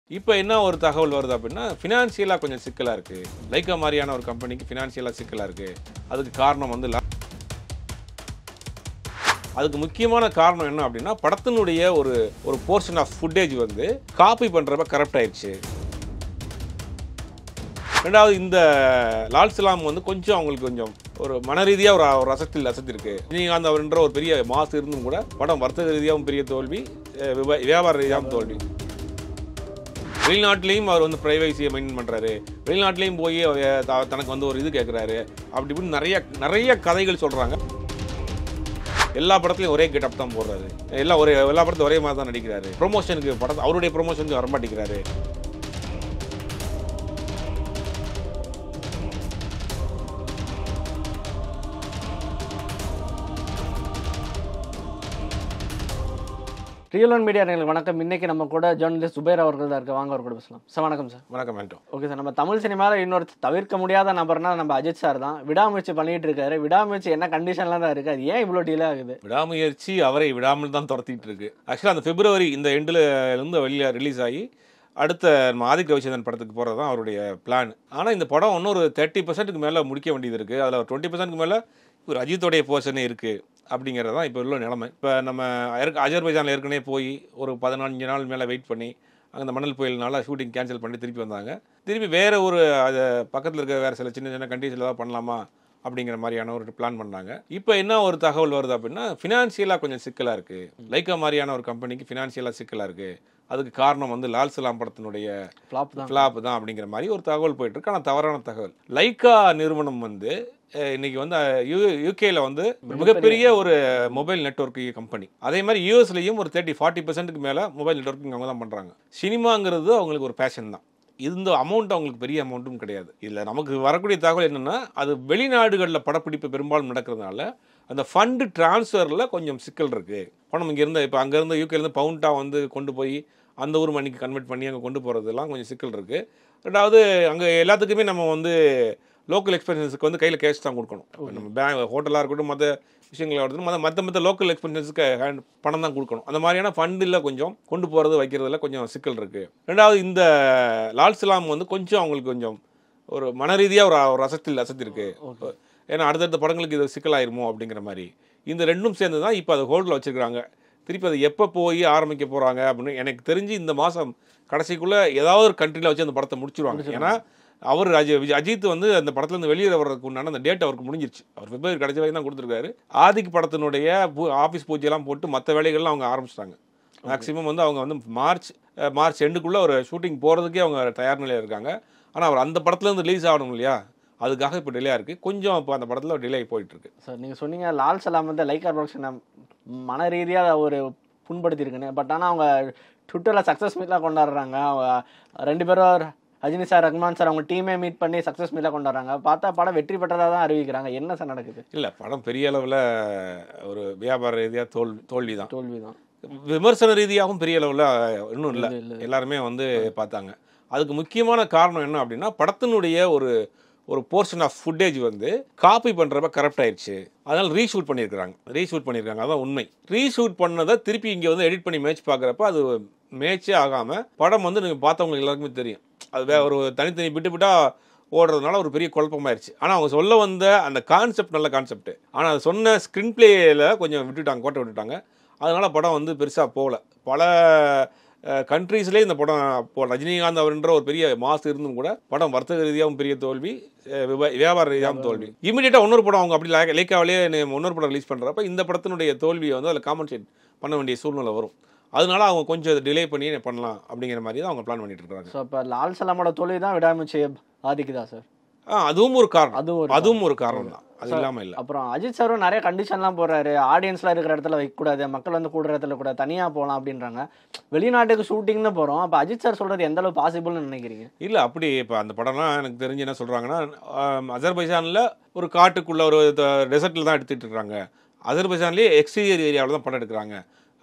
இப்போ என்ன ஒரு தகவல் வருது அப்படின்னா ஃபினான்ஷியலாக கொஞ்சம் சிக்கலாக இருக்குது லைக்கா மாதிரியான ஒரு கம்பெனிக்கு ஃபினான்ஷியலாக சிக்கலாக இருக்குது அதுக்கு காரணம் வந்து லா- அதுக்கு முக்கியமான காரணம் என்ன அப்படின்னா படத்தினுடைய ஒரு ஒரு போர்ஷன் ஆஃப் ஃபுட்டேஜ் வந்து காப்பி பண்ணுறப்ப கரெக்ட் ஆயிடுச்சு ரெண்டாவது இந்த லால் சலாம் வந்து கொஞ்சம் அவங்களுக்கு கொஞ்சம் ஒரு மன ரீதியாக ஒரு ஒரு அசத்தில் அசத்திருக்கு ரஜினிகாந்த் அவர்ன்ற ஒரு பெரிய மாசு இருந்தும் கூட படம் வர்த்தக ரீதியாகவும் பெரிய தோல்வி அஹ் விவா- வியாபார ரீதியாகவும் தோல்வி வெளிநாட்டிலையும் அவர் வந்து ப்ரைவசியை மெயின்டைன் பண்ணுறாரு வெளிநாட்டிலையும் போய் அவர் த- தனக்கு வந்து ஒரு இது கேட்குறாரு அப்படி இப்படின்னு நிறைய நிறைய கதைகள் சொல்கிறாங்க எல்லா படத்துலையும் ஒரே கெட்டப் தான் போடுறாரு எல்லாம் ஒரே எல்லா படத்தையும் ஒரே மாதிரி தான் நடிக்கிறாரு ப்ரொமோஷனுக்கு படத்தை அவருடைய ப்ரொமோஷனுக்கு வரமாட்டேங்கிறாரு ரியல் ஒன் மீடியா நேர்களுக்கு வணக்கம் இன்னைக்கு நம்ம கூட ஜேர்னலிஸ்ட் சுபேர் அவர்கள் தான் இருக்க வாங்க அவர் கூட பேசலாம் சார் வணக்கம் சார் வணக்கம் மேண்டோ ஓகே சார் நம்ம தமிழ் சினிமாவில் இன்னொரு தவிர்க்க முடியாத நபர்னா நம்ம அஜித் சார் தான் விடாமுயற்சி பண்ணிட்டு இருக்காரு விடாமுயற்சி என்ன கண்டிஷன்லாம் தான் இருக்கு அது ஏன் இவ்வளோ டிலே ஆகுது விடாமுயற்சி அவரை விடாமல் தான் துரத்திட்டு இருக்கு ஆக்சுவலாக அந்த பிப்ரவரி இந்த எண்டில் இருந்து வெளியே ரிலீஸ் ஆகி அடுத்த நம்ம ஆதிக் ரவிச்சந்திரன் படத்துக்கு போகிறது தான் அவருடைய பிளான் ஆனால் இந்த படம் இன்னொரு தேர்ட்டி பர்சன்ட்டுக்கு மேலே முடிக்க வேண்டியது இருக்குது அதில் டுவெண்ட்டி பர்சன்ட்க்கு மேலே ஒரு அஜித்தோடைய போர்ஷனே இருக்குது அப்படிங்கிறது தான் இப்போ உள்ள நிலைமை இப்போ நம்ம ஏற்க- அஜர்பைஜானில் ஏற்கனவே போய் ஒரு பதினஞ்சு நாள் மேலே வெயிட் பண்ணி அங்கே அந்த மணல் புயல்னால ஷூட்டிங் கேன்சல் பண்ணி திருப்பி வந்தாங்க திருப்பி வேறு ஒரு அது பக்கத்தில் இருக்க வேறு சில சின்ன சின்ன கண்ட்ரீஸில் ஏதாவது பண்ணலாமா அப்படிங்கிற மாதிரியான ஒரு பிளான் பண்ணாங்க இப்போ என்ன ஒரு தகவல் வருது அப்படின்னா ஃபினான்ஷியலாக கொஞ்சம் சிக்கலாக இருக்குது லைக்கா மாதிரியான ஒரு கம்பெனிக்கு ஃபினான்ஷியலாக சிக்கலாக இருக்குது அதுக்கு காரணம் வந்து லால் சலாம் படத்தினுடைய ஃப்ளாப் தான் ஃப்ளாப் தான் அப்படிங்கிற மாதிரி ஒரு தகவல் போயிட்டு இருக்கு ஆனால் தவறான தகவல் லைக்கா நிறுவனம் வந்து அஹ், இன்னைக்கு வந்து யூ யூகேல வந்து மிகப்பெரிய ஒரு மொபைல் நெட்வொர்க் கம்பெனி அதே மாதிரி யூஎஸ்லையும் ஒரு தேர்ட்டி ஃபார்ட்டி பர்சன்ட்டுக்கு மேலே மொபைல் நெட்வொர்க்கிங் அவங்க தான் பண்ணுறாங்க சினிமாங்கிறது அவங்களுக்கு ஒரு பேஷன் தான் இந்த அமௌண்ட் அவங்களுக்கு பெரிய அமௌண்ட்டும் கிடையாது இதில் நமக்கு வரக்கூடிய தகவல் என்னென்னா அது வெளிநாடுகளில் படப்பிடிப்பு பெரும்பாலும் நடக்கிறதுனால அந்த ஃபண்டு டிரான்ஸ்ஃபரில் கொஞ்சம் சிக்கல் இருக்குது பணம் இங்கேருந்து இப்போ அங்கேருந்து யூகேலேருந்து பவுண்டாக வந்து கொண்டு போய் அந்த ஊர் மணிக்கு கன்வெர்ட் பண்ணி அங்கே கொண்டு போகிறதுலாம் கொஞ்சம் சிக்கல் இருக்குது ரெண்டாவது அங்கே எல்லாத்துக்குமே நம்ம வந்து லோக்கல் எக்ஸ்பென்சஸ்க்கு வந்து கையில் கேஷ் தான் கொடுக்கணும் நம்ம பேங்க் ஹோட்டலாக இருக்கட்டும் மற்ற விஷயங்களாக இருக்கட்டும் மற்ற மற்ற மற்ற லோக்கல் எக்ஸ்பென்சஸ்க்கு ஹேண்ட் பணம் தான் கொடுக்கணும் அந்த மாதிரியான ஃபண்டில் கொஞ்சம் கொண்டு போகிறது வைக்கிறதுல கொஞ்சம் சிக்கல் இருக்குது ரெண்டாவது இந்த லால் சலாம் வந்து கொஞ்சம் அவங்களுக்கு கொஞ்சம் ஒரு மன ரீதியாக ஒரு ஒரு அசத்தில் அசத்திருக்கு ஏன்னா அடுத்தடுத்த படங்களுக்கு இது சிக்கலாயிருமோ அப்படிங்கிற மாதிரி இந்த ரெண்டும் சேர்ந்து தான் இப்போ அதை ஹோல்டில் வச்சுருக்காங்க திருப்பி அதை எப்போ போய் ஆரம்பிக்க போகிறாங்க அப்படின்னு எனக்கு தெரிஞ்சு இந்த மாதம் கடைசிக்குள்ளே ஏதாவது ஒரு கண்ட்ரியில் வச்சு அந்த படத்தை முடிச்சிருவாங்க ஏன்னா அவர் அஜி விஜய் அஜித் வந்து அந்த படத்துலேருந்து வெளியே வர்றதுக்கு உண்டான அந்த டேட் அவருக்கு முடிஞ்சிருச்சு அவர் பிப்ரவரி கடைசி வரைக்கும் தான் கொடுத்துருக்காரு ஆதிக் படத்தினுடைய பூ ஆஃபீஸ் பூஜையெல்லாம் போட்டு மற்ற வேலைகள்லாம் அவங்க ஆரம்பிச்சிட்டாங்க மேக்ஸிமம் வந்து அவங்க வந்து மார்ச் அஹ், மார்ச் எண்டுக்குள்ளே ஒரு ஷூட்டிங் போகிறதுக்கே அவங்க தயார் நிலையில் இருக்காங்க ஆனால் அவர் அந்த படத்துலேருந்து ரிலீஸ் ஆகணும் இல்லையா அதுக்காக இப்போ டிலே இருக்குது கொஞ்சம் இப்போ அந்த படத்தில் டிலே போயிட்டுருக்கு சார் நீங்கள் சொன்னீங்க லால் சலாம் வந்து லைக்கா ப்ரொடக்ஷனை மன ரீதியாக ஒரு புண்படுத்தியிருக்குன்னு பட் ஆனால் அவங்க ட்விட்டரில் சக்ஸஸ் மீட்லாம் கொண்டாடுறாங்க அவங்க ரெண்டு பேரும் ரஜினி சார் ரஹ்மான் சார் அவங்க டீமே மீட் பண்ணி சக்ஸஸ் மீட்லாம் கொண்டாடுறாங்க பார்த்தா படம் வெற்றி பெற்றதாக தான் அறிவிக்கிறாங்க என்ன சார் நடக்குது இல்லை படம் பெரிய அளவில் ஒரு வியாபார ரீதியாக தோல் தோல்வி தான் தோல்வி தான் விமர்சன ரீதியாகவும் பெரிய அளவில் இன்னும் இல்லை இல்ல, இல்ல. எல்லாருமே வந்து பார்த்தாங்க அதுக்கு முக்கியமான காரணம் என்ன அப்படின்னா படத்தினுடைய ஒரு ஒரு போர்ஷன் ஆஃப் ஃபுட்டேஜ் வந்து காப்பி பண்ணுறப்ப கரெக்ட் ஆயிடுச்சு அதனால் ரீஷூட் பண்ணியிருக்கிறாங்க ரீஷூட் பண்ணியிருக்காங்க அதான் உண்மை ரீஷூட் பண்ணதை திருப்பி இங்கே வந்து எடிட் பண்ணி மேட்ச் பார்க்குறப்ப அது மேட்சே ஆகாமல் படம் வந்து நீங்கள் பார்த்தவங்களுக்கு எல்லாருக்குமே தெரியும் அது வே ஒரு தனித்தனி விட்டு விட்டா ஓடுறதுனால ஒரு பெரிய குழப்பமாயிருச்சு ஆனால் அவங்க சொல்ல வந்த அந்த கான்செப்ட் நல்ல கான்செப்ட் ஆனால் அது சொன்ன ஸ்க்ரீன் பிளேயில் கொஞ்சம் விட்டுட்டாங்க கோட்டை விட்டுட்டாங்க அதனால் படம் வந்து பெருசாக போகல பல கண்ட்ரீஸ்லேயே இந்த படம் இப்போ ரஜினிகாந்த் அவர்ன்ற ஒரு பெரிய மாசு இருந்தும் கூட படம் வர்த்தக ரீதியாகவும் பெரிய தோல்வி அஹ் விவா- வியாபார ரீதியாகவும் தோல்வி இமீடியட்டாக இன்னொரு படம் அவங்க அப்படி லே- லேக்காவிலே இன்னொரு படம் ரிலீஸ் பண்ணுறப்ப இந்த படத்தினுடைய தோல்வியை வந்து அதில் காம்பன்சேட் பண்ண வேண்டிய சூழ்நிலை வரும் அதனால அவங்க கொஞ்சம் டிலே பண்ணி பண்ணலாம் அப்படிங்கிற மாதிரி தான் அவங்க பிளான் பண்ணிட்டு இருக்காங்க ஸோ இப்போ லால் சலாமோட தோல்வி தான் விடாமுயற்சியை பாதிக்குதா சார் ஆ அதுவும் ஒரு காரணம் அதுவும் ஒரு அதுவும் ஒரு காரணம் தான் அது இல்லாமல் இல்லை அப்புறம் அஜித் சாரும் நிறைய கண்டிஷன்லாம் போடுறாரு ஆடியன்ஸ்லாம் இருக்கிற இடத்துல வைக்கக்கூடாது மக்கள் வந்து கூடுற இடத்துல கூட தனியாக போகலாம் அப்படின்றாங்க வெளிநாட்டுக்கு ஷூட்டிங்னு போகிறோம் அப்போ அஜித் சார் சொல்கிறது எந்த அளவு பாசிபிள்னு நினைக்கிறீங்க இல்லை அப்படி இப்போ அந்த படம்லாம் எனக்கு தெரிஞ்சு என்ன சொல்கிறாங்கன்னா அஜர்பைஜானில் ஒரு காட்டுக்குள்ளே ஒரு டெசர்ட்டில் தான் எடுத்துகிட்டு இருக்காங்க அஜர்பைஜான்லேயே எக்ஸ்டீரியர் ஏரியாவில் தான் படம் எடுக்கிறாங்க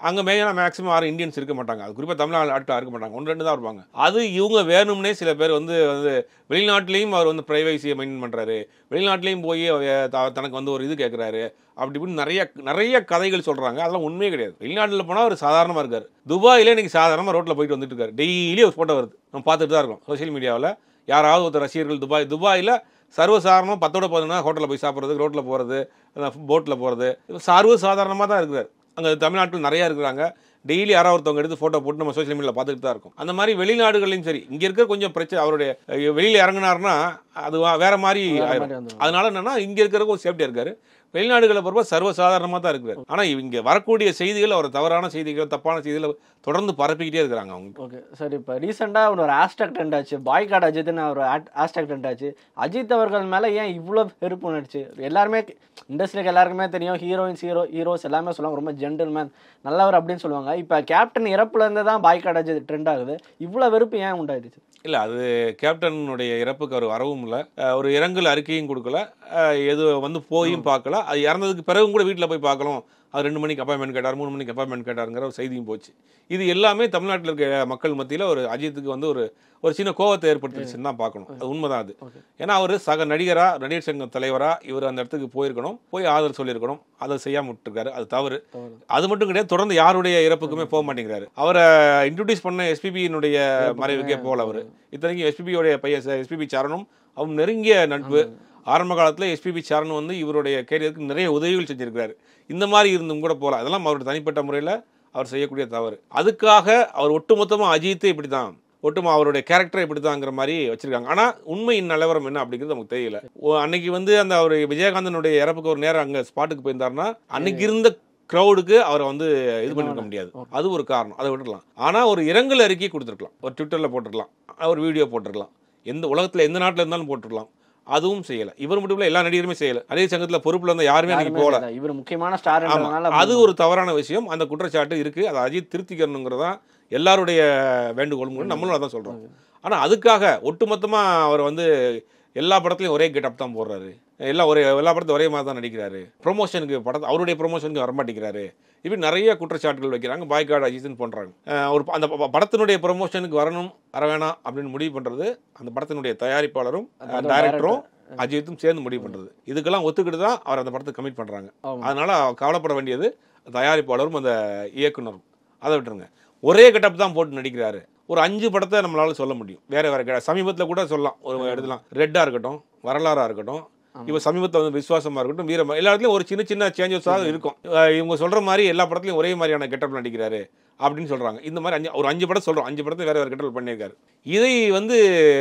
அங்கே மெயினாக மேக்ஸிமம் யாரும் இந்தியன்ஸ் இருக்க மாட்டாங்க அது குறிப்பாக தமிழ்நாடு ஆட்கள் இருக்க மாட்டாங்க ஒன்று ரெண்டு தான் இருப்பாங்க அது இவங்க வேணும்னே சில பேர் வந்து வந்து வெளிநாட்டிலையும் அவர் வந்து ப்ரைவசியை மெயின்டைன் பண்ணுறாரு வெளிநாட்டிலையும் போய் அவர் த- தனக்கு வந்து ஒரு இது கேட்குறாரு அப்படி இப்படின்னு நிறைய நிறைய கதைகள் சொல்கிறாங்க அதெல்லாம் உண்மையே கிடையாது வெளிநாட்டில் போனால் அவர் சாதாரணமாக இருக்கார் துபாயில் இன்னைக்கு சாதாரணமாக ரோட்டில் போயிட்டு வந்துட்டு இருக்காரு டெய்லி ஒரு ஃபோட்டோ வருது நம்ம பார்த்துட்டு தான் இருக்கோம் சோஷியல் மீடியாவில் யாராவது ஒருத்தர் ரசிகர்கள் துபாய் துபாயில் சர்வசாதாரணமாக பத்தோட பதினொன்னா ஹோட்டலில் போய் சாப்பிட்றது ரோட்டில் போகிறது போட்டில் போகிறது சர்வ சாதாரணமாக தான் இருக்கிறார் அங்கே தமிழ்நாட்டில் நிறையா இருக்கிறாங்க டெய்லி யாராவது ஒருத்தவங்க எடுத்து ஃபோட்டோ போட்டு நம்ம சோஷியல் மீடியாவில் பார்த்துட்டு தான் இருக்கும் அந்த மாதிரி வெளிநாடுகளையும் சரி இங்கே இருக்கிற கொஞ்சம் பிரச்சனை அவருடைய வெளியில் இறங்குனாருன்னா அது வா- வேற மாதிரி வேற ஆயிரும் மாதிரி வந்துரும். அதனால என்னன்னா இங்க இருக்கிறதுக்கு ஒரு சேஃப்டியா இருக்காரு வெளிநாடுகளை பொறுப்ப சர்வசாதாரணமாக தான் இருக்கிறார் ஆனா இங்க வரக்கூடிய செய்திகள் அவர் தவறான செய்திகள் தப்பான செய்திகளை தொடர்ந்து பரப்பிக்கிட்டே இருக்கிறாங்க அவங்க ஓகே சார் இப்போ ரீசெண்டாக ஒரு ஹேஷ்டாக் ட்ரெண்ட் ஆச்சு பாய்காட் அஜித்னு ஒரு ஹேஷ்டாக் ட்ரெண்ட் ஆச்சு அஜித் அவர்கள் மேலே ஏன் இவ்வளோ வெறுப்பு உணர்ச்சி எல்லாருமே இண்டஸ்ட்ரிக்கு எல்லாருக்குமே தெரியும் ஹீரோயின்ஸ் ஹீரோ ஹீரோஸ் எல்லாமே சொல்லுவாங்க ரொம்ப ஜென்டில்மேன் நல்லவர் அப்படின்னு சொல்லுவாங்க இப்போ கேப்டன் இறப்புல இருந்து தான் பாய்காட் அஜித் ட்ரெண்ட் ஆகுது இவ்வளோ வெறுப்பு ஏன் உண்டாயிடுச்சு இல்ல அது கேப்டனுடைய இறப்புக்கு அவர் வரவும் இல்லை அஹ் ஒரு இரங்கல் அறிக்கையும் கொடுக்கல அஹ் எது வந்து போயும் பார்க்கல அது இறந்ததுக்கு பிறகும் கூட வீட்டில் போய் பார்க்கலாம் அது ரெண்டு மணிக்கு அப்பாயின்மெண்ட் கேட்டார் மூணு மணிக்கு அப்பாயின்மெண்ட் கேட்டாருங்கிற ஒரு செய்தியும் போச்சு இது எல்லாமே தமிழ்நாட்டில் இருக்க மக்கள் மத்தியில் ஒரு அஜித்துக்கு வந்து ஒரு ஒரு சின்ன கோவத்தை ஏற்படுத்திடுச்சுன்னு தான் பார்க்கணும் அது உண்மைதான் அது Okay. ஏன்னா அவர் சக நடிகரா நடிகர் சங்கம் தலைவரா இவர் அந்த இடத்துக்கு போயிருக்கணும் போய் ஆதரவு சொல்லியிருக்கணும் அதை செய்யாம விட்டுருக்காரு அது தவறு தவறு. அது மட்டும் கிடையாது தொடர்ந்து யாருடைய இறப்புக்குமே போக மாட்டேங்கிறாரு அவரை இன்ட்ரடியூஸ் பண்ண எஸ்பிபியினுடைய மறைவுக்கே போகல அவர் இத்தனைக்கும் எஸ்பிபியோடைய பையன் எஸ்பிபி சரணும் அவன் நெருங்கிய நட்பு ஆரம்ப காலத்தில் எஸ்பிபி சரண் வந்து இவருடைய கேரியருக்கு நிறைய உதவிகள் செஞ்சிருக்கிறாரு இந்த மாதிரி இருந்தும் கூட போகலாம் அதெல்லாம் அவருடைய தனிப்பட்ட முறையில் அவர் செய்யக்கூடிய தவறு அதுக்காக அவர் ஒட்டுமொத்தமாக அஜித்தே இப்படி தான் ஒட்டுமா அவருடைய கேரக்டர் இப்படி தாங்கிற மாதிரி வச்சிருக்காங்க ஆனால் உண்மையின் நிலவரம் என்ன அப்படிங்கிறது நமக்கு தெரியல ஓ, அன்னைக்கு வந்து அந்த அவர் விஜயகாந்தனுடைய இறப்புக்கு ஒரு நேரம் அங்கே ஸ்பாட்டுக்கு போயிருந்தாருன்னா அன்னைக்கு இருந்த க்ரௌடுக்கு அவரை வந்து இது பண்ணிருக்க முடியாது அது ஒரு காரணம் அதை விட்டுடலாம் ஆனால் ஒரு இரங்கல் அறிக்கை கொடுத்துருக்கலாம் ஒரு ட்விட்டரில் போட்டிருக்கலாம் ஒரு வீடியோ போட்டிருக்கலாம் எந்த உலகத்தில் எந்த நாட்டில் இருந்தாலும் போட்டிருக்கலாம் அதுவும் செய்யலை இவர் மட்டும் இல்லை எல்லா நடிகருமே செய்யலை நடிகர் சங்கத்தில் பொறுப்பில் இருந்த யாருமே அன்னைக்கு போகல யாருமே இல்ல. இவர் முக்கியமான ஸ்டார் ஆமா அது ஒரு தவறான விஷயம் அந்த குற்றச்சாட்டு இருக்கு அதை அஜித் திருத்திக்கணுங்கிறது தான் எல்லாருடைய வேண்டுகோளும் கூட நம்மளும் அதான் சொல்றோம் ஆனா அதுக்காக ஒட்டுமொத்தமா அவர் வந்து எல்லா படத்துலையும் ஒரே கெட்டப் தான் போடுறாரு எல்லாம் ஒரே எல்லா படத்தையும் ஒரே மாதிரி தான் நடிக்கிறாரு ப்ரொமோஷனுக்கு படத்தை அவருடைய ப்ரொமோஷனுக்கு வரமாட்டேங்கிறாரு இப்படி நிறைய குற்றச்சாட்டுகள் வைக்கிறாங்க பாய்காட் அஜித்னு பண்ணுறாங்க ஒரு ப- அந்த ப- படத்தினுடைய ப்ரொமோஷனுக்கு வரணும் வர வேணாம் அப்படின்னு முடிவு பண்ணுறது அந்த படத்தினுடைய தயாரிப்பாளரும் அதாவது டைரக்டரும் அஜித்தும் சேர்ந்து முடிவு பண்ணுறது இதுக்கெல்லாம் ஒத்துக்கிட்டு தான் அவர் அந்த படத்தை கமிட் பண்ணுறாங்க ஆமா. அதனால கவலைப்பட வேண்டியது தயாரிப்பாளரும் அந்த இயக்குனரும் அதை விட்டுருங்க ஒரே கெட்டப் தான் போட்டு நடிக்கிறாரு ஒரு அஞ்சு படத்தை நம்மளால சொல்ல முடியும் வேற வேற கெ- சமீபத்துல கூட சொல்லலாம் ஒரு இடத்துலாம் ரெட்டா இருக்கட்டும் வரலாறா இருக்கட்டும் இப்போ சமீபத்தில் வந்து விசுவாசமா இருக்கட்டும் வீரம் எல்லா இடத்துலையும் ஒரு சின்ன சின்ன சேஞ்சஸாக இருக்கும் அஹ் இவங்க சொல்ற மாதிரி எல்லா படத்துலையும் ஒரே மாதிரியான கெட்டப் நடிக்கிறாரு அப்படின்னு சொல்றாங்க இந்த மாதிரி அஞ்சு ஒரு அஞ்சு படம் சொல்றோம் அஞ்சு படத்தை வேற வேற கெட்டப் பண்ணியிருக்காரு இதை வந்து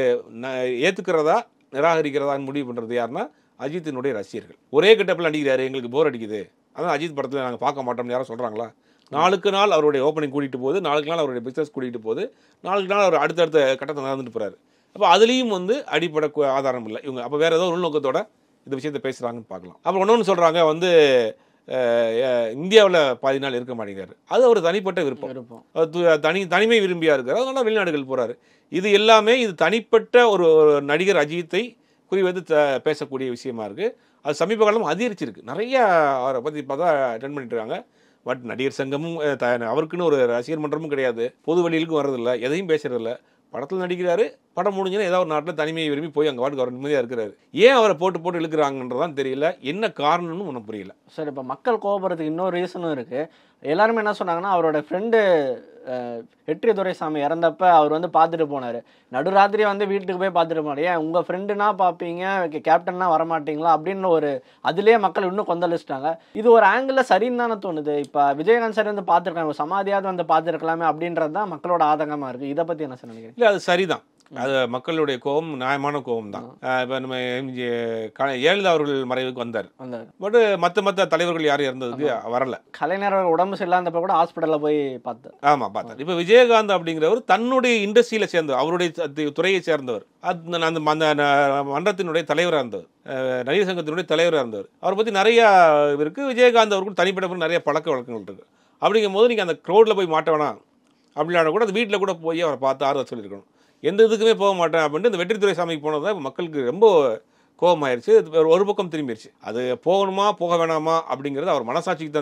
ந- ஏத்துக்கிறதா நிராகரிக்கிறதான்னு முடிவு பண்றது யாருன்னா அஜித்தினுடைய ரசிகர்கள் ஒரே கெட்டப்பில் நடிக்கிறாரு எங்களுக்கு போர் அடிக்குது அதான் அஜித் படத்தில் நாங்கள் பார்க்க மாட்டோம்னு யாரும் சொல்கிறாங்களா நாளுக்கு நாள் அவருடைய ஓப்பனிங் கூட்டிகிட்டு போகுது நாளுக்கு நாள் அவருடைய பிஸ்னஸ் கூட்டிகிட்டு போகுது நாளுக்கு நாள் அவர் அடுத்தடுத்த கட்டத்தை நடந்துட்டு போகிறாரு அப்போ அதுலேயும் வந்து அடிப்படை கு- ஆதாரம் இல்லை இவங்க அப்போ வேறு ஏதோ உள்நோக்கத்தோட இந்த விஷயத்தை பேசுகிறாங்கன்னு பார்க்கலாம் அப்புறம் இன்னொன்று சொல்கிறாங்க வந்து இந்தியாவில் பாதி நாள் இருக்க மாட்டேங்கிறாரு அது ஒரு தனிப்பட்ட விருப்பம் இருப்போம் அவர் து- தனி தனிமை விரும்பியா இருக்காரு அதனால வெளிநாடுகள் போறாரு இது எல்லாமே இது தனிப்பட்ட ஒரு ஒரு நடிகர் அஜித்தை குறிவைத்து த- பேசக்கூடிய விஷயமா இருக்கு அது சமீப காலம் அதிகரிச்சிருக்கு நிறைய அவரை பத்தி பார்த்தா அட்டன் பண்ணிட்டு இருக்காங்க பட் நடிகர் சங்கமும் அஹ், த- அவருக்குன்னு ஒரு ரசிகர் மன்றமும் கிடையாது பொது வழியிலுக்கும் வர்றதில்ல எதையும் பேசுறதில்ல படத்தில் நடிக்கிறாரு படம் முடிஞ்சுன்னா ஏதாவது ஒரு நாட்டில் தனிமையை விரும்பி போய் அங்கே வாட்டுக்கு அவர் நிம்மதியாக இருக்கிறாரு ஏன் அவரை போட்டு போட்டு இழுக்கிறாங்கன்றதான் தெரியல என்ன காரணம்னு ஒன்றும் புரியல சார் இப்போ மக்கள் கோபப்படுறதுக்கு இன்னொரு ரீசனும் இருக்கு எல்லாருமே என்ன சொன்னாங்கன்னா அவரோட ஃப்ரெண்டு வெற்றி துரைசாமி இறந்தப்ப அவர் வந்து பார்த்துட்டு போனாரு நடுராத்திரி வந்து வீட்டுக்கு போய் பார்த்துட்டு போனாரு ஏன் உங்க ஃப்ரெண்டுனா பார்ப்பீங்க கேப்டன்னா வரமாட்டீங்களா அப்படின்னு ஒரு அதுலயே மக்கள் இன்னும் கொந்தளிச்சிட்டாங்க இது ஒரு ஆங்கிள் சரின்னு தானே தோணுது இப்போ விஜயகாந்த் சார் வந்து பார்த்துருக்காங்க சமாதியாவது வந்து பார்த்துருக்கலாமே அப்படின்றது தான் மக்களோட ஆதங்கமா இருக்கு இதை பத்தி என்ன சார் நினைக்கிறீங்க இல்லை அது சரிதான் அது மக்களுடைய கோபம் நியாயமான கோபம் தான் இப்போ நம்ம எம்ஜி க- ஜெயலலிதா அவர்கள் மறைவுக்கு வந்தார் அந்த பட் மற்ற மற்ற தலைவர்கள் யாரும் இறந்ததுக்கு வரல கலைஞர் உடம்பு சரியில்லாதப்ப கூட ஹாஸ்பிட்டல்ல போய் பார்த்தேன் ஆமா பார்த்தார் இப்போ விஜயகாந்த் அப்படிங்கிறவர் தன்னுடைய இண்டஸ்ட்ரியில சேர்ந்தவர் அவருடைய த- துறையை சேர்ந்தவர் அது அந்த அந்த ந- மன்றத்தினுடைய தலைவராக இருந்தவர் அஹ் நடிகர் சங்கத்தினுடைய தலைவராக இருந்தவர் அவரை பத்தி நிறைய இருக்கு விஜயகாந்த் அவருக்கும் தனிப்பட்ட முறையில் நிறைய பழக்க வழக்கங்கள் இருக்கு அப்படிங்கும் போது நீங்க அந்த க்ரௌட்ல போய் மாட்ட வேணாம் அப்படின்னா கூட அந்த வீட்டில் கூட போய் அவரை பார்த்து ஆறுதல் சொல்லியிருக்கணும் எந்த இதுக்குமே போக மாட்டேன் அப்படின்ட்டு இந்த வெற்றித்துறை சாமிக்கு போனது தான் மக்களுக்கு ரொம்ப கோபமாயிருச்சு இது ஒரு- ஒரு பக்கம் திரும்பிடுச்சு அது போகணுமா போக வேணாமா அப்படிங்கிறது அவர் மனசாட்சிக்கு தான் தெரியும்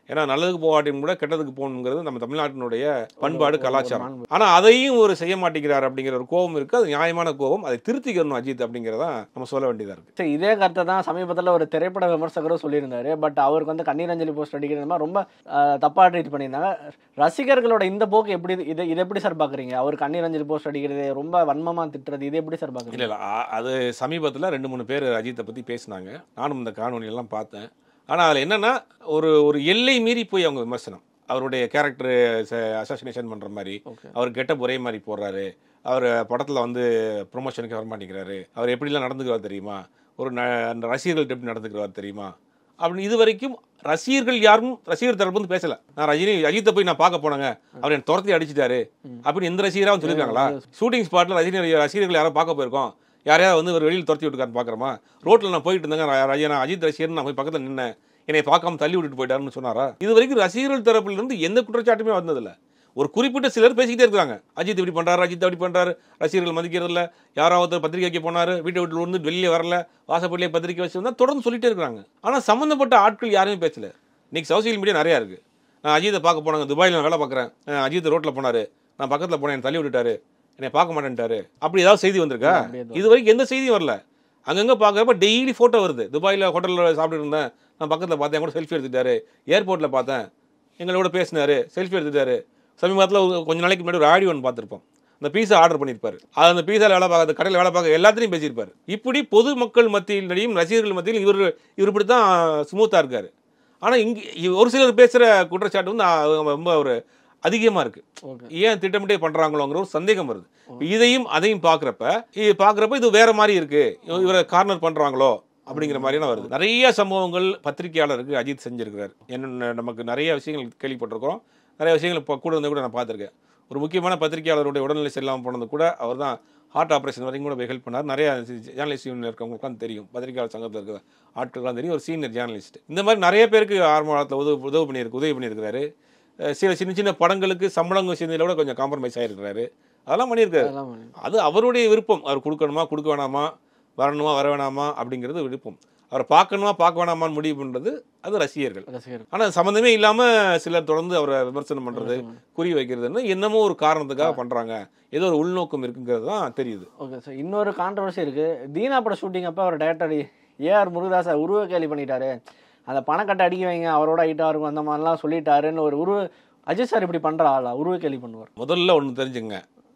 ஏன்னா நல்லதுக்கு போகாட்டியும் கூட கெட்டதுக்கு போகணுங்கிறது நம்ம தமிழ்நாட்டினுடைய பண்பாடு ஒரு கலாச்சாரம் மாண்பு. ஆனா அதையும் ஒரு செய்ய மாட்டேங்கிறார் அப்படிங்கிற ஒரு கோபம் இருக்கு அது நியாயமான கோபம் அதை திருத்திக்கணும் அஜித் அப்படிங்கிறதா நம்ம சொல்ல வேண்டியதா இருக்கு சரி இதே கருத்தை தான் சமீபத்தில் ஒரு திரைப்பட விமர்சகரும் சொல்லியிருந்தாரு பட் அவருக்கு வந்து கண்ணீர் அஞ்சலி போஸ்ட் அடிக்கிறது மாதிரி ரொம்ப ஆஹ், தப்பா ட்ரீட் பண்ணியிருந்தாங்க ரசிகர்களோட இந்த போக்கு எப்படி இது இது எப்படி சார் பாக்குறீங்க அவர் கண்ணீர் அஞ்சலி போஸ்ட் அடிக்கிறது ரொம்ப வன்மமா திட்டுறது இது எப்படி சார் இல்ல பாக்குறீங்க இல்ல அ- அது சமீபத்துல ரெண்டு மூணு பேர் அஜித்தை பத்தி பேசினாங்க நானும் இந்த காணொளி எல்லாம் பார்த்தேன் ஆனா அதுல என்னன்னா ஒரு ஒரு எல்லை மீறி போய் அவங்க விமர்சனம் அவருடைய கேரக்டர் அசாசினேஷன் பண்ற மாதிரி ஓகே அவர் கெட்டப் ஒரே மாதிரி போடுறாரு அவர் படத்தில் வந்து ப்ரொமோஷனுக்கு வர மாட்டேங்கிறாரு அவர் எப்படிலாம் நடந்துக்கிறார் தெரியுமா ஒரு ந அந்த ரசிகர்கள்ட்ட எப்படி நடந்துக்கிறார் தெரியுமா அப்படின்னு இது வரைக்கும் ரசிகர்கள் யாரும் ரசிகர் தரப்பு வந்து பேசல நான் ரஜினி அஜித்தை போய் நான் பார்க்க போனேங்க அவர் என் துரத்தி அடிச்சிட்டாரு அப்படின்னு எந்த ரசிகராகவும் சொல்லியிருக்காங்களா ஷூட்டிங் ஸ்பாட்டில் ரஜினி ரசிகர்கள் யாரோ பார்க்க போயிருக்கோம் யாரையாவது வந்து ஒரு வெளியில் துரத்தி விட்டுருக்கான்னு பார்க்குறோமா ரோட்டில் நான் போயிட்டு இருந்தேங்க ர- ரஜினி நான் அஜித் ரசிகர் நான் போய் பக்கத்தில் நின்னேன் என்னை பார்க்காம தள்ளி விட்டுட்டு போயிட்டாருன்னு சொன்னாரா இது வரைக்கும் ரசிகர்கள் தரப்புல இருந்து எந்த குற்றச்சாட்டுமே வந்ததில்ல ஒரு குறிப்பிட்ட சிலர் பேசிக்கிட்டே இருக்காங்க அஜித் இப்படி பண்றாரு அஜித் அப்படி பண்றாரு ரசிகர்கள் மதிக்கிறது இல்ல யாராவது பத்திரிக்கை வைக்க போனாரு வீட்டை வீட்டில் வந்து வெளியே வரல வாசப்படியே பத்திரிக்கை வச்சிருந்தா தொடர்ந்து சொல்லிட்டே இருக்காங்க ஆனா சம்பந்தப்பட்ட ஆட்கள் யாருமே பேசல இன்னைக்கு சோசியல் மீடியா நிறையா இருக்கு நான் அஜித்தை பார்க்க போனாங்க துபாயில் நான் வேலை பார்க்குறேன் அஜித் ரோட்டில் போனாரு நான் பக்கத்தில் போனேன் என்னை தள்ளி விட்டுட்டாரு என்னை பார்க்க மாட்டேன்ட்டாரு அப்படி ஏதாவது செய்தி வந்திருக்கா இல்ல, அப்படி எதுவும் இது வரைக்கும் எந்த செய்தியும் வரல அங்கங்கே பார்க்குறப்ப டெய்லி ஃபோட்டோ வருது துபாயில் ஹோட்டலில் சாப்பிட்டு இருந்தேன் நான் பக்கத்தில் பார்த்தேன் என் கூட செல்ஃபி எடுத்துட்டாரு ஏர்போர்ட்டில் பார்த்தேன் எங்களோட பேசினாரு செல்ஃபி எடுத்துட்டாரு சமீபத்தில் கொஞ்ச நாளைக்கு முன்னாடி ஒரு ஆடியோ ஒன்று பார்த்துருப்போம் அந்த பீஸா ஆர்டர் பண்ணியிருப்பாரு அது அந்த பீஸாவில் வேலை பார்க்க கடையில் வேலை பார்க்க எல்லாத்தையும் பேசியிருப்பாரு இப்படி பொது மக்கள் மத்தியிலையும் ரசிகர்கள் மத்தியிலும் இவர் இவர் இப்படி தான் ஸ்மூத்தாக இருக்காரு ஆனால் இங்கே ஒரு சிலர் பேசுகிற குற்றச்சாட்டு வந்து ஆ, ரொம்ப ஒரு அதிகமாக இருக்குது ஓகே ஏன் திட்டமிட்டே பண்றாங்களோங்கிற ஒரு சந்தேகம் வருது இதையும் அதையும் பார்க்குறப்ப இது பார்க்குறப்ப இது வேற மாதிரி இருக்கு இவ- இவரை கார்னர் பண்றாங்களோ அப்படிங்கிற மாதிரியான வருது நிறைய சம்பவங்கள் பத்திரிகையாளருக்கு அஜித் செஞ்சிருக்கிறார் என்ன நமக்கு நிறைய விஷயங்கள் கேள்விப்பட்டிருக்கிறோம் நிறைய விஷயங்கள் இப்போ கூட இருந்து கூட நான் பார்த்துருக்கேன் ஒரு முக்கியமான பத்திரிகையாளருடைய உடல்நிலை சரியில்லாமல் போனது கூட அவர் தான் ஹார்ட் ஆப்ரேஷன் வரைக்கும் கூட போய் ஹெல்ப் பண்ணார் நிறைய ஜேர்னலிஸ்ட் யூனியன் இருக்கவங்களுக்குலாம் தெரியும் பத்திரிகையாளர் சங்கத்தில் இருக்கிற ஆட்கள்லாம் தெரியும் ஒரு சீனியர் ஜேர்னலிஸ்ட் இந்த மாதிரி நிறைய பேருக்கு ஆரம்ப காலத்தில் உதவி உதவி பண்ணியிருக்கு உதவி பண்ணியிருக்கிறாரு அஹ் சில சின்ன சின்ன படங்களுக்கு சம்பளம் விஷயத்தில் கூட கொஞ்சம் காம்ப்ரமைஸ் ஆகிருக்கிறாரு அதெல்லாம் பண்ணியிருக்காரு அதெல்லாம் பண்ணி- அது அவருடைய விருப்பம் அவர் கொடுக்கணுமா கொடுக்க வேணாமா வரணுமா வர வேணாமா அப்படிங்கிறது விருப்பம் அவரை பார்க்கணுமா பார்க்க வேணாமான்னு முடிவு பண்ணுறது அது ரசிகர்கள் ரசிகர் ஆனால் சம்மந்தமே இல்லாமல் சிலர் தொடர்ந்து அவரை விமர்சனம் பண்ணுறது குறி வைக்கிறதுன்னு என்னமோ ஒரு காரணத்துக்காக பண்ணுறாங்க ஏதோ ஒரு உள்நோக்கம் இருக்குங்கிறது தான் தெரியுது ஓகே சார் இன்னொரு கான்ட்ரவர்சி இருக்கு தீனா பட ஷூட்டிங் அப்போ அவர் டேரக்டர் ஏஆர் முருகதாஸ் உருவ கேலி பண்ணிட்டாரு அந்த பணக்கட்டை அடிக்க வைங்க அவரோட ஹைட்டா இருக்கும் அந்த மாதிரிலாம் சொல்லிட்டாருன்னு ஒரு உருவ அஜித் சார் இப்படி பண்ற ஆளா உருவ கேலி பண்ணுவார் முதல்ல ஒன்று தெரிஞ்சுங்க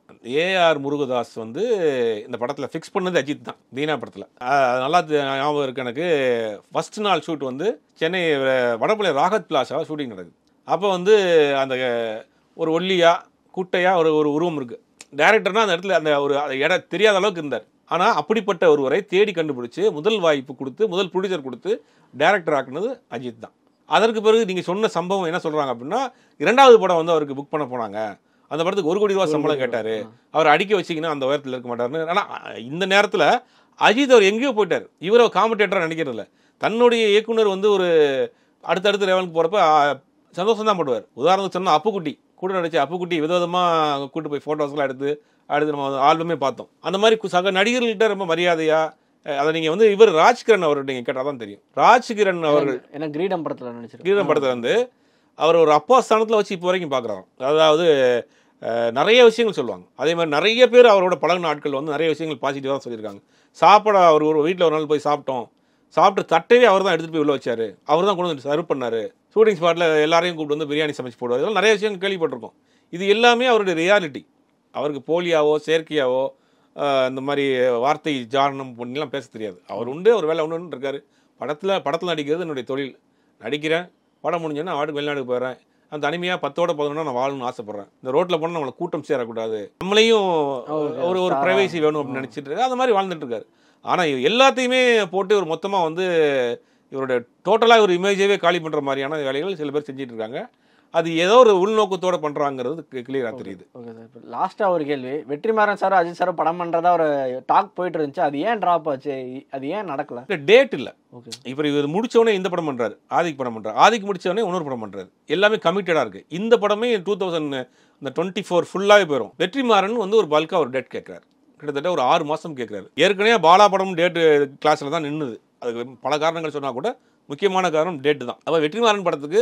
ஏஆர் முருகதாஸ் வந்து இந்த படத்தில் ஃபிக்ஸ் பண்ணது அஜித் தான் தீனா படத்தில் நல்லா தெ- ஞாபகம் இருக்கு எனக்கு ஃபர்ஸ்ட் நாள் ஷூட் வந்து சென்னை அஹ், வடபழனி ராகத் பிளாஸா ஷூட்டிங் நடக்குது அப்போ வந்து அந்த அஹ், ஒரு ஒல்லியா குட்டையா ஒரு ஒரு உருவம் இருக்கு டேரக்டர்னா அந்த இடத்துல அந்த ஒரு அந்த இடம் தெரியாத அளவுக்கு இருந்தார் ஆனால் அப்படிப்பட்ட ஒருவரை தேடி கண்டுபிடிச்சு முதல் வாய்ப்பு கொடுத்து முதல் ப்ரொடியூசர் கொடுத்து டேரக்டர் ஆக்குனது அஜித் தான் அதற்கு பிறகு நீங்கள் சொன்ன சம்பவம் என்ன சொல்கிறாங்க அப்படின்னா இரண்டாவது படம் வந்து அவருக்கு புக் பண்ண போனாங்க அந்த படத்துக்கு ஒரு கோடி ரூபா சம்பளம் கேட்டார் அவர் அடிக்க வச்சிங்கன்னா அந்த உயரத்தில் இருக்க மாட்டாருன்னு ஆனால் இந்த நேரத்தில் அஜித் அவர் எங்கேயோ போயிட்டார் இவர் காமெண்டேட்டராக நினைக்கிறது இல்ல தன்னுடைய இயக்குனர் வந்து ஒரு அடுத்தடுத்த லெவலுக்கு போகிறப்ப சந்தோஷம் தான் படுவார் உதாரணத்துக்கு சொன்னால் அப்புக்குட்டி கூட நடிச்ச அப்புக்குட்டி விதவிதமாக கூட்டு போய் ஃபோட்டோஸ்லாம் எடுத்து அடுத்து நம்ம ஆல்பமே பார்த்தோம் அந்த மாதிரி கு- சக நடிகர்கள்ட்ட ரொம்ப மரியாதையா அஹ், அதை நீங்கள் வந்து இவர் ராஜ்கிரண் அவர் நீங்கள் கேட்டால் தான் தெரியும் ராஜ்கிரண் அவர்கள் ஏன்னா கிரீடம் படத்துல நினைச்சிருக்கேன் கீதம் படத்தை வந்து அவர் ஒரு அப்பா ஸ்தானத்தில் வச்சு இப்போ வரைக்கும் பார்க்குறாங்க அதாவது அஹ், நிறைய விஷயங்கள் சொல்லுவாங்க அதே மாதிரி நிறைய பேர் அவரோட பழகின ஆட்கள் வந்து நிறைய விஷயங்கள் பாசிட்டிவாக சொல்லியிருக்காங்க சாப்பாட அவர் ஒரு வீட்டில் ஒரு நாள் போய் சாப்பிட்டோம் சாப்பிட்டு தட்டையே அவர் தான் எடுத்துகிட்டு போய் உள்ள வச்சாரு அவர் தான் கொண்டு வந்து சர்வ் பண்ணாரு ஷூட்டிங் ஸ்பாட்டில் எல்லாரையும் கூப்பிட்டு வந்து பிரியாணி சமைச்சு போடுவார் இதெல்லாம் நிறைய விஷயங்கள் கேள்விப்பட்டிருக்கோம் இது எல்லாமே அவருடைய ரியாலிட்டி அவருக்கு போலியாவோ செயற்கையாவோ அஹ், இந்த மாதிரி வார்த்தை ஜாரணம் பண்ணிலாம் பேச தெரியாது அவர் உண்டு அவர் வேலை ஒன்று இருக்காரு படத்தில் படத்தில் நடிக்கிறது என்னுடைய தொழில் நடிக்கிறேன் படம் முடிஞ்சோன்னா நான் வாட்டுக்கு வெளிநாட்டுக்கு போயிடுறேன் அந்த தனிமையாக பத்தோட பதினொன்னா நான் வாழணும்னு ஆசைப்பட்றேன் இந்த ரோட்டில் போனால் நம்மளை கூட்டம் சேரக்கூடாது நம்மளையும் ஒரு ஒரு star-ஆ. ப்ரைவேசி வேணும் அப்படின்னு நினச்சிட்டு இருக்காரு அந்த மாதிரி வாழ்ந்துட்டு இருக்காரு ஆனால் எல்லாத்தையுமே போட்டு ஒரு மொத்தமாக வந்து இவருடைய டோட்டலாக ஒரு இமேஜவே காலி பண்ணுற மாதிரியான வேலைகள் சில பேர் செஞ்சுட்டு இருக்காங்க அது ஏதோ ஒரு உள்நோக்கத்தோட பண்ணுறாங்கிறது கிளியராக தெரியுது ஓகே சார் இப்போ லாஸ்ட்டாக ஒரு கேள்வி வெற்றிமாறன் சார் அஜித் சார் படம் பண்ணுறதா ஒரு டாக் போயிட்டு இருந்துச்சு அது ஏன் ட்ராப் ஆச்சு அது ஏன் நடக்கல இல்லை டேட் இல்லை ஓகே இப்போ இவர் முடிச்சவொடனே இந்த படம் பண்றாரு ஆதிக் படம் பண்றாரு ஆதிக் முடிச்சவொடனே இன்னொரு படம் பண்றாரு எல்லாமே கமிட்டடாக இருக்கு இந்த படமே டூ தௌசண்ட் இந்த டுவெண்ட்டி ஃபோர் ஃபுல்லாகவே போயிடும் வெற்றிமாறன் வந்து ஒரு பல்கா ஒரு டேட் கேட்குறாரு கிட்டத்தட்ட ஒரு ஆறு மாதம் கேட்குறாரு ஏற்கனவே பாலா படம் டேட்டு கிளாஸில் தான் நின்னுது அதுக்கு பல காரணங்கள் சொன்னால் கூட முக்கியமான காரணம் டேட்டு தான் அப்போ வெற்றிமாறன் படத்துக்கு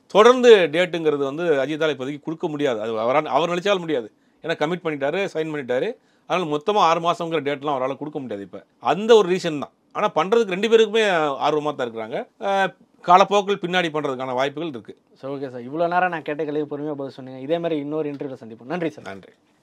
தொடர்ந்து டேட்டுங்கிறது வந்து அஜித்தால் இப்போதைக்கு கொடுக்க முடியாது அது அவரால் அவர் நினைச்சாலும் முடியாது ஏன்னா கமிட் பண்ணிட்டாரு சைன் பண்ணிட்டாரு அதனால் மொத்தமாக ஆறு மாதங்கிற டேட்லாம் அவரால் கொடுக்க முடியாது இப்போ அந்த ஒரு ரீசன் தான் ஆனால் பண்ணுறதுக்கு ரெண்டு பேருக்குமே ஆர்வமாக தான் இருக்கிறாங்க அஹ் காலப்போக்கில் பின்னாடி பண்ணுறதுக்கான வாய்ப்புகள் இருக்குது ஸோ ஓகே சார் இவ்வளோ நேரம் நான் கேட்ட கேள்வி பொறுமையாக பதில் சொன்னீங்க இதே மாதிரி இன்னொரு இன்டர்வியூவில் சந்திப்போம் நன்றி சார் நன்றி